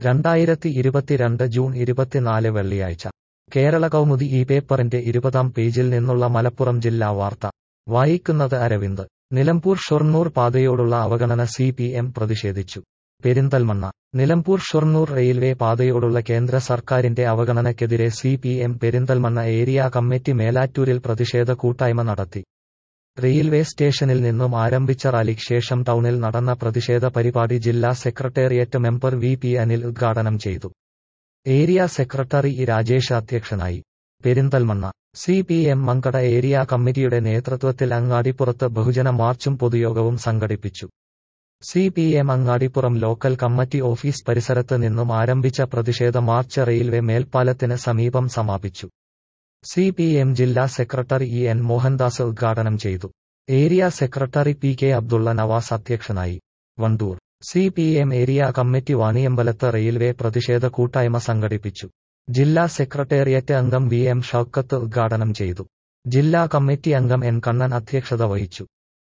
രണ്ടായിരത്തി ഇരുപത്തിരണ്ട് ജൂൺ ഇരുപത്തിനാല് വെള്ളിയാഴ്ച കേരള കൗമുദി ഈ പേപ്പറിന്റെ ഇരുപതാം പേജിൽ നിന്നുള്ള മലപ്പുറം ജില്ലാ വാർത്ത വായിക്കുന്നത് അരവിന്ദ് നിലമ്പൂർ ഷൊർണൂർ പാതയോടുള്ള അവഗണന സി പി എം പ്രതിഷേധിച്ചു പെരിന്തൽമണ്ണ നിലമ്പൂർ ഷൊർണൂർ റെയിൽവേ പാതയോടുള്ള കേന്ദ്ര സർക്കാരിന്റെ അവഗണനയ്ക്കെതിരെ C P M Perinthalmanna area committee മേലാറ്റൂരിൽ പ്രതിഷേധ കൂട്ടായ്മ നടത്തി റെയിൽവേ സ്റ്റേഷനിൽ നിന്നും ആരംഭിച്ച റാലിക്ക് ശേഷം ടൗണിൽ നടന്ന പ്രതിഷേധ പരിപാടി ജില്ലാ secretariat member V P Anil ഉദ്ഘാടനം ചെയ്തു ഏരിയ സെക്രട്ടറി ഇ രാജേഷ് അധ്യക്ഷനായി Perinthalmanna C P M Mankada area കമ്മിറ്റിയുടെ നേതൃത്വത്തിൽ അങ്ങാടിപ്പുറത്ത് ബഹുജന മാർച്ചും പൊതുയോഗവും സംഘടിപ്പിച്ചു C P M Angadipuram local committee office പരിസരത്ത് നിന്നും ആരംഭിച്ച പ്രതിഷേധ മാർച്ച് റെയിൽവേ മേൽപ്പാലത്തിന് സമീപം സമാപിച്ചു സി പി എം ജില്ലാ സെക്രട്ടറി ഇ എൻ മോഹൻദാസ് ഉദ്ഘാടനം ചെയ്തു area secretary P K Abdulla Navas അധ്യക്ഷനായി Wandoor C P M area committee വാണിയമ്പലത്ത് റെയിൽവേ പ്രതിഷേധ കൂട്ടായ്മ സംഘടിപ്പിച്ചു ജില്ലാ സെക്രട്ടേറിയറ്റ് അംഗം വി എം ഷൌക്കത്ത് ഉദ്ഘാടനം ചെയ്തു ജില്ലാ കമ്മിറ്റി അംഗം എൻ കണ്ണൻ അധ്യക്ഷത വഹിച്ചു